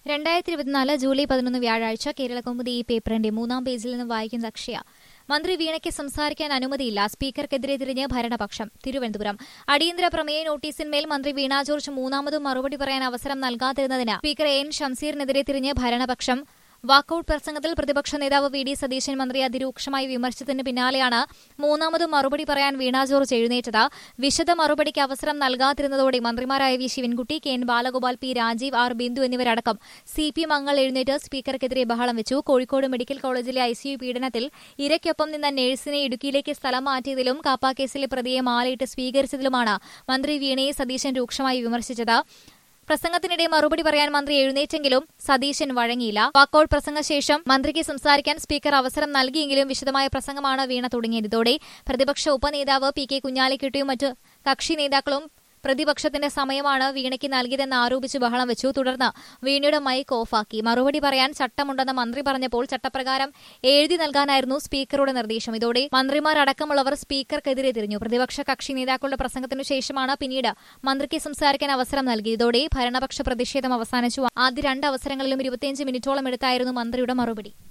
രണ്ടായിരത്തി ഇരുപത്തിനാല് ജൂലൈ പതിനൊന്ന് വ്യാഴാഴ്ച കേരള കൗമുദി ഈ പേപ്പറിന്റെ മൂന്നാം പേജിൽ നിന്ന് വായിക്കുന്ന അക്ഷയ മന്ത്രി വീണയ്ക്ക് സംസാരിക്കാൻ അനുമതിയില്ല സ്പീക്കർക്കെതിരെ തിരിഞ്ഞ് ഭരണപക്ഷം തിരുവനന്തപുരം അടിയന്തര പ്രമേയ നോട്ടീസിന്മേൽ മന്ത്രി വീണ ജോർജ് മൂന്നാമതും മറുപടി പറയാൻ അവസരം നൽകാതിരുന്നതിന് സ്പീക്കർ എൻ ഷംസീറിനെതിരെ തിരിഞ്ഞ് ഭരണപക്ഷം വാക്കൌട്ട് പ്രസംഗത്തിൽ പ്രതിപക്ഷ നേതാവ് വി ഡി സതീശൻ മന്ത്രിയെ അതിരൂക്ഷമായി വിമർശിച്ചതിന് പിന്നാലെയാണ് മൂന്നാമതും മറുപടി പറയാൻ വീണ ജോർജ് എഴുന്നേറ്റത് വിശദ മറുപടിക്ക് അവസരം നൽകാതിരുന്നതോടെ മന്ത്രിമാരായ വി ശിവൻകുട്ടി കെ എൻ ബാലഗോപാൽ പി രാജീവ് ആർ ബിന്ദു എന്നിവരടക്കം സി പി എം അംഗങ്ങൾ എഴുന്നേറ്റ് സ്പീക്കർക്കെതിരെ ബഹളം വെച്ചു കോഴിക്കോട് മെഡിക്കൽ കോളേജിലെ ഐസിയു പീഡനത്തിൽ ഇരയ്ക്കൊപ്പം നിന്ന നഴ്സിനെ ഇടുക്കിയിലേക്ക് സ്ഥലം മാറ്റിയതിലും കാപ്പ കേസിലെ പ്രതിയെ മാലയിട്ട് സ്വീകരിച്ചതിലുമാണ് മന്ത്രി വീണയെ സതീശൻ രൂക്ഷമായി വിമർശിച്ചത് പ്രസംഗത്തിനിടെ മറുപടി പറയാൻ മന്ത്രി എഴുന്നേറ്റെങ്കിലും സതീശൻ വഴങ്ങിയില്ല വാക്കൌട്ട് പ്രസംഗശേഷം മന്ത്രിക്ക് സംസാരിക്കാൻ സ്പീക്കർ അവസരം നൽകിയെങ്കിലും വിശദമായ പ്രസംഗമാണ് വീണ തുടങ്ങിയത് ഇതോടെ പ്രതിപക്ഷ ഉപനേതാവ് പി കെ കുഞ്ഞാലിക്കുട്ടിയും മറ്റ് കക്ഷി നേതാക്കളും പ്രതിപക്ഷത്തിന്റെ സമയമാണ് വീണയ്ക്ക് നൽകിയതെന്ന് ആരോപിച്ച് ബഹളം വെച്ചു തുടർന്ന് വീണയുടെ മൈക്ക് ഓഫാക്കി മറുപടി പറയാൻ ചട്ടമുണ്ടെന്ന് മന്ത്രി പറഞ്ഞപ്പോൾ ചട്ടപ്രകാരം എഴുതി നൽകാനായിരുന്നു സ്പീക്കറുടെ നിർദ്ദേശം ഇതോടെ മന്ത്രിമാർ അടക്കമുള്ളവർ സ്പീക്കർക്കെതിരെ തിരിഞ്ഞു പ്രതിപക്ഷ കക്ഷി നേതാക്കളുടെ പ്രസംഗത്തിനു ശേഷമാണ് പിന്നീട് മന്ത്രിക്ക് സംസാരിക്കാൻ അവസരം നൽകി ഇതോടെ ഭരണപക്ഷ പ്രതിഷേധം അവസാനിച്ചു ആദ്യ രണ്ട് അവസരങ്ങളിലും ഇരുപത്തിയഞ്ച് മിനിറ്റോളം എടുത്തായിരുന്നു മന്ത്രിയുടെ മറുപടി